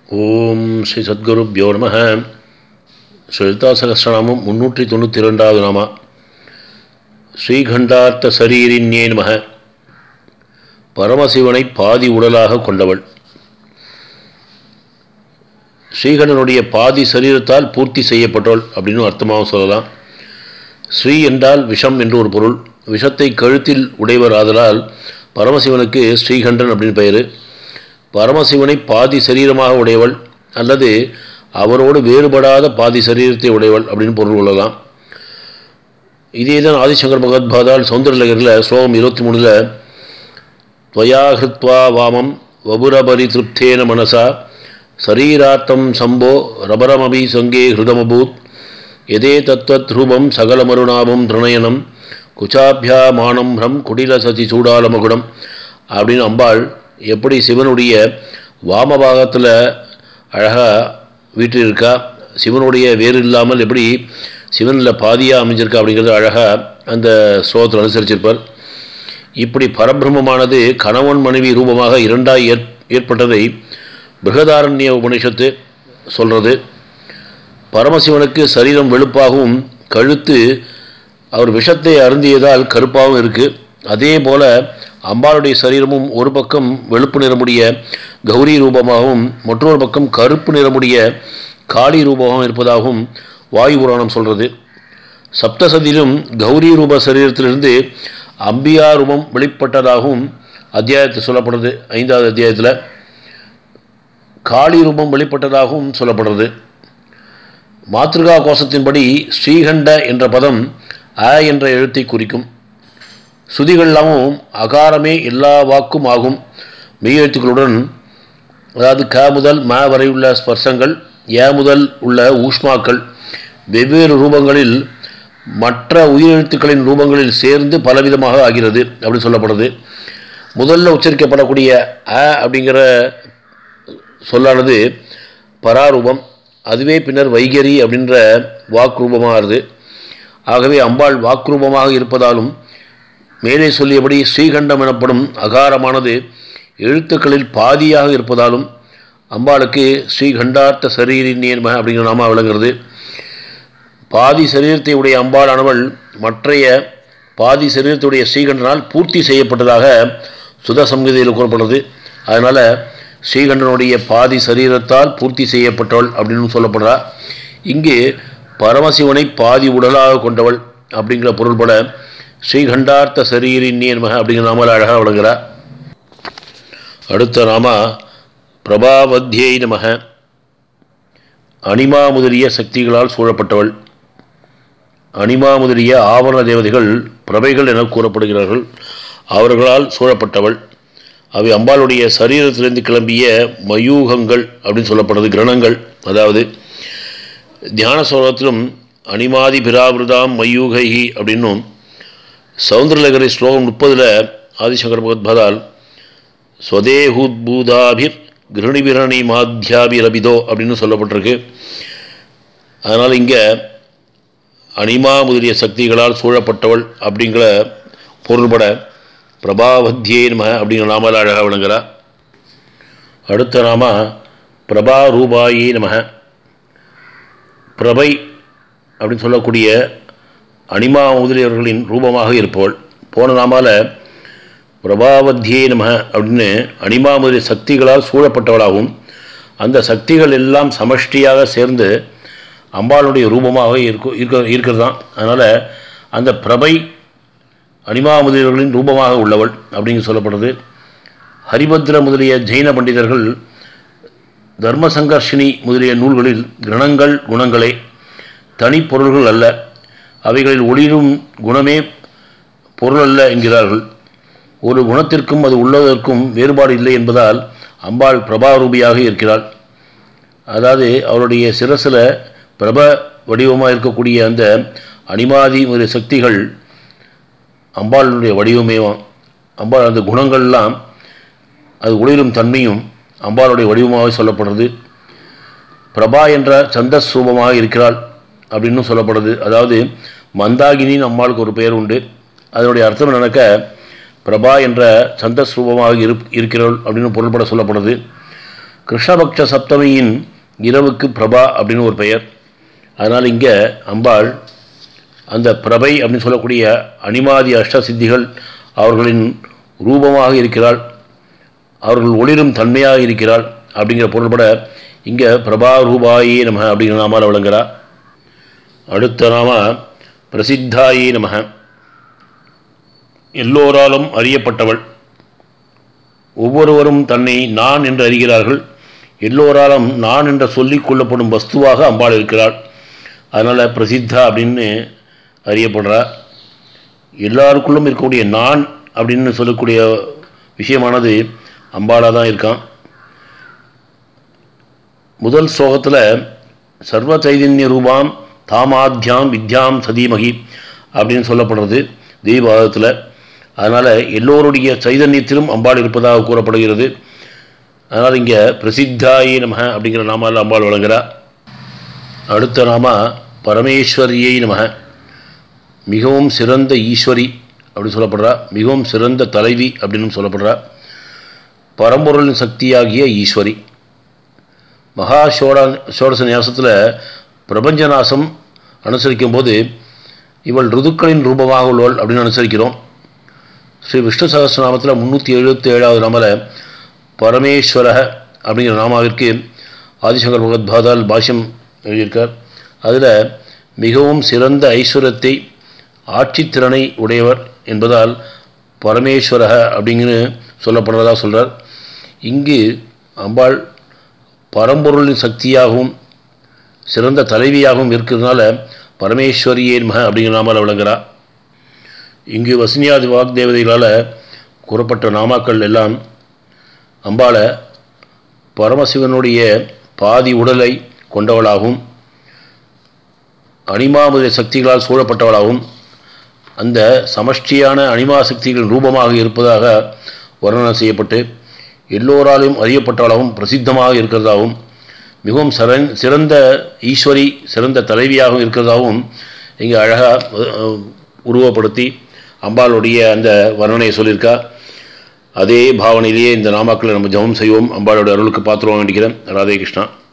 ஓம் ஸ்ரீ சத்குருப்யோ நம ஸ்ரீலதா சகசிரநாமம் முன்னூற்றி தொண்ணூற்றி ரெண்டாவது நாமா ஸ்ரீகண்டார்த்த சரீரின்யே நம பரமசிவனை பாதி உடலாக கொண்டவள் ஸ்ரீகண்டனுடைய பாதி சரீரத்தால் பூர்த்தி செய்யப்பட்டவள் அப்படின்னு அர்த்தமாகவும் சொல்லலாம் ஸ்ரீ என்றால் விஷம் என்று ஒரு பொருள் விஷத்தை கழுத்தில் உடையவர் ஆதலால் பரமசிவனுக்கு ஸ்ரீகண்டன் அப்படின்னு பெயர் பரமசிவனை பாதி சரீரமாக உடையவள் அல்லது அவரோடு வேறுபடாத பாதி சரீரத்தை உடையவள் அப்படின்னு பொருள் கொள்ளலாம் இதே தான் ஆதிசங்கர் பகவத்பாதால் சௌந்தரலகரில் ஸ்லோகம் இருபத்தி மூணில் துவயா ஹிருத்வா வாமம் வபுரபரி திருப்தேன மனசா சரீரார்த்தம் சம்போ ரபரமபி சங்கே ஹிருதமபூத் எதே தத்வத் ரூபம் சகலமருணாபம் திருணயனம் குச்சாபியா மானம்ரம் குடில சதி சூடாலமகுடம் அப்படின்னு அம்பாள் எப்படி சிவனுடைய வாமபாகத்தில் அழகாக வீட்டில் இருக்கா சிவனுடைய வேறு இல்லாமல் எப்படி சிவனில் பாதியாக அமைஞ்சிருக்கா அப்படிங்கிறது அழகாக அந்த ஸ்லோகத்தில் அனுசரிச்சிருப்பார் இப்படி பரபிரம்மமானது கணவன் மனைவி ரூபமாக இரண்டாய் ஏற் ஏற்பட்டதை பிருகதாரண்ய உபனிஷத்து சொல்கிறது பரமசிவனுக்கு சரீரம் வெளுப்பாகவும் கழுத்து அவர் விஷத்தை அருந்தியதால் கருப்பாகவும் இருக்குது அதே போல் அம்பாளுடைய சரீரமும் ஒரு பக்கம் வெளுப்பு நிறமுடைய கௌரி ரூபமாகவும் மற்றொரு பக்கம் கருப்பு நிறமுடைய காளி ரூபமாகவும் இருப்பதாகவும் வாயு புராணம் சொல்கிறது சப்தசதியிலும் கௌரி ரூப சரீரத்திலிருந்து அம்பியா ரூபம் வெளிப்பட்டதாகவும் அத்தியாயத்தில் சொல்லப்படுறது ஐந்தாவது அத்தியாயத்தில் காளி ரூபம் வெளிப்பட்டதாகவும் சொல்லப்படுறது மாத்ருகா கோஷத்தின்படி ஸ்ரீகண்ட என்ற பதம் அ என்ற எழுத்தை குறிக்கும் சுதிகள்லாமும் அகாரமே எல்லா வாக்கும் ஆகும் மெய்யெழுத்துக்களுடன் அதாவது க முதல் ம வரை உள்ள ஸ்பர்சங்கள் ஏ முதல் உள்ள ஊஷ்மாக்கள் வெவ்வேறு ரூபங்களில் மற்ற உயிரெழுத்துக்களின் ரூபங்களில் சேர்ந்து பலவிதமாக ஆகிறது அப்படின்னு சொல்லப்படுது முதல்ல உச்சரிக்கப்படக்கூடிய அ அப்படிங்கிற சொல்லானது பராரூபம் அதுவே பின்னர் வைகரி அப்படின்ற வாக்குரூபமாகிறது ஆகவே அம்பாள் வாக்குரூபமாக இருப்பதாலும் மேலே சொல்லியபடி ஸ்ரீகண்டம் எனப்படும் அகாரமானது எழுத்துக்களில் பாதியாக இருப்பதாலும் அம்பாளுக்கு ஸ்ரீகண்டார்த்த சரீரின்யன்ம அப்படிங்கிற நாம விளங்குறது பாதி சரீரத்தை உடைய அம்பாளானவள் மற்றைய பாதி சரீரத்துடைய ஸ்ரீகண்டனால் பூர்த்தி செய்யப்பட்டதாக சுத சங்கீதையில் கூறப்படுறது அதனால் ஸ்ரீகண்டனுடைய பாதி சரீரத்தால் பூர்த்தி செய்யப்பட்டவள் அப்படின்னு சொல்லப்படுறா இங்கு பரமசிவனை பாதி உடலாக கொண்டவள் அப்படிங்கிற பொருள்பட ஸ்ரீகண்டார்த்த சரீரின்யன்மக அப்படிங்கிற நாமல் அழகாக விளங்குகிறார் அடுத்த நாம பிரபாவத்தியை நமக அனிமா முதலிய சக்திகளால் சூழப்பட்டவள் அனிமா முதலிய ஆவரண தேவதைகள் பிரபைகள் என கூறப்படுகிறார்கள் அவர்களால் சூழப்பட்டவள் அவை அம்பாளுடைய சரீரத்திலிருந்து கிளம்பிய மயூகங்கள் அப்படின்னு சொல்லப்படுறது கிரணங்கள் அதாவது தியான ஸ்லோகத்திலும் அனிமாதி பிராவிருதாம் மயூகைஹி அப்படின்னும் சௌந்தரலகரி ஸ்லோகம் முப்பதில் ஆதிசங்கர் பகவத்பாதால் ஸ்வதேஹூத்பூதாபிர் கிருணிபிரணி மாத்தியாபிரபிதோ அப்படின்னு சொல்லப்பட்டிருக்கு அதனால் இங்கே அனிமா முதலிய சக்திகளால் சூழப்பட்டவள் அப்படிங்கிற பொருள்பட பிரபாவத்தியே நம அப்படிங்கிற நாமால் அழகாக விளங்குறா அடுத்த நாம பிரபா ரூபாயே நம பிரபை அப்படின்னு சொல்லக்கூடிய அனிமா முதலியவர்களின் ரூபமாக இருப்பவள் போன நாமால பிரபாவத்தியே நம அப்படின்னு அனிமா முதலிய சக்திகளால் சூழப்பட்டவளாகவும் அந்த சக்திகள் எல்லாம் சமஷ்டியாக சேர்ந்து அம்பாளுடைய ரூபமாக இருக்கும் இருக்க இருக்கிறது தான் அதனால் அந்த பிரபை அனிமா முதலியவர்களின் ரூபமாக உள்ளவள் அப்படிங்க சொல்லப்படுறது ஹரிபத்ர முதலிய ஜெயின பண்டிதர்கள் தர்மசங்கர்ஷினி முதலிய நூல்களில் கிரணங்கள் குணங்களே தனிப்பொருள்கள் அல்ல அவைகளில் ஒளிரும் குணமே பொருள் அல்ல என்கிறார்கள் ஒரு குணத்திற்கும் அது உள்ளதற்கும் வேறுபாடு இல்லை என்பதால் அம்பாள் பிரபாரூபியாக இருக்கிறாள் அதாவது அவருடைய சிரசில் பிரப வடிவமாக இருக்கக்கூடிய அந்த அனிமாதி முதலிய சக்திகள் அம்பாளுடைய வடிவமேவாம் அம்பாள் அந்த குணங்கள்லாம் அது ஒளிரும் தன்மையும் அம்பாளுடைய வடிவமாக சொல்லப்படுறது பிரபா என்ற சந்தஸ் ரூபமாக இருக்கிறாள் அப்படின்னு சொல்லப்படுது அதாவது மந்தாகினின்னு அம்பாளுக்கு ஒரு பெயர் உண்டு அதனுடைய அர்த்தம் என்னக்க பிரபா என்ற சந்தஸ் ரூபமாக இரு இருக்கிறவள் அப்படின்னு பொருள்பட சொல்லப்படுது கிருஷ்ணபக்ஷ சப்தமியின் இரவுக்கு பிரபா அப்படின்னு ஒரு பெயர் அதனால் இங்கே அம்பாள் அந்த பிரபை அப்படின்னு சொல்லக்கூடிய அனிமாதி அஷ்ட சித்திகள் அவர்களின் ரூபமாக இருக்கிறாள் அவர்கள் ஒளிரும் தன்மையாக இருக்கிறாள் அப்படிங்கிற பொருள்பட இங்கே பிரபா ரூபாயே நம அப்படிங்கிற நாமால் விளங்குறா அடுத்த நாம பிரசித்தாயே நம எல்லோராலும் அறியப்பட்டவள் ஒவ்வொருவரும் தன்னை நான் என்று அறிகிறார்கள் எல்லோராலும் நான் என்ற சொல்லிக் கொள்ளப்படும் வஸ்துவாக அம்பாள் இருக்கிறாள் அதனால் பிரசித்தா அப்படின்னு அறியப்படுறா எல்லாருக்குள்ளும் இருக்கக்கூடிய நான் அப்படின்னு சொல்லக்கூடிய விஷயமானது அம்பாளாக தான் இருக்கான் முதல் ஸ்லோகத்தில் சர்வ சைதன்ய ரூபாம் தாமாத்யாம் வித்யாம் சதீமகி அப்படின்னு சொல்லப்படுறது தெய்வாதத்தில் அதனால் எல்லோருடைய சைதன்யத்திலும் அம்பாள் இருப்பதாக கூறப்படுகிறது அதனால் இங்கே பிரசித்தாயி நம அப்படிங்கிற நாமால் அம்பாள் வழங்குறா அடுத்த நாம பரமேஸ்வரியை நம மிகவும் சிறந்த ஈஸ்வரி அப்படின்னு சொல்லப்படுறா மிகவும் சிறந்த தலைவி அப்படின்னு சொல்லப்படுறா பரம்பொருளின் சக்தியாகிய ஈஸ்வரி மகா சோடா சோடச ஞாசத்தில் பிரபஞ்சநாசம் அனுசரிக்கும் போது இவள் ருதுக்களின் ரூபமாக உள்ளவள் அப்படின்னு அனுசரிக்கிறோம் ஸ்ரீ விஷ்ணு சகசிரநாமத்தில் முந்நூற்றி எழுபத்தி ஏழாவது நாமல பரமேஸ்வர அப்படிங்கிற நாமாவிற்கு ஆதிசங்கர் பகவத்பாதால் பாஷ்யம் எழுதியிருக்கார் அதில் மிகவும் சிறந்த ஐஸ்வர்யத்தை ஆட்சித்திறனை உடையவர் என்பதால் பரமேஸ்வர அப்படிங்கிற சொல்லப்படுறதா சொல்கிறார் இங்கு அம்பாள் பரம்பொருளின் சக்தியாகவும் சிறந்த தலைவியாகவும் இருக்கிறதுனால பரமேஸ்வரியே மக அப்படிங்கிற நாமால் விளங்குறா இங்கு வசனியாதி வாக்தேவதைகளால் கூறப்பட்ட நாமாக்கள் எல்லாம் அம்பாளை பரமசிவனுடைய பாதி உடலை கொண்டவளாகவும் அனிமா முதலிய சக்திகளால் சூழப்பட்டவளாகவும் அந்த சமஷ்டியான அனிமா சக்திகளின் ரூபமாக இருப்பதாக வர்ணனை செய்யப்பட்டு எல்லோராலும் அறியப்பட்டவளாகவும் பிரசித்தமாக இருக்கிறதாகவும் மிகவும் சரண் சிறந்த ஈஸ்வரி சிறந்த தலைவியாகவும் இருக்கிறதாகவும் இங்கே அழகாக உருவப்படுத்தி அம்பாளுடைய அந்த வர்ணனையை சொல்லியிருக்கா அதே பாவனையிலேயே இந்த நாமாக்களை நம்ம ஜபம் செய்வோம் அம்பாளுடைய அருளுக்கு பாத்திரம் வேண்டிக்கிறேன் ராதே கிருஷ்ணா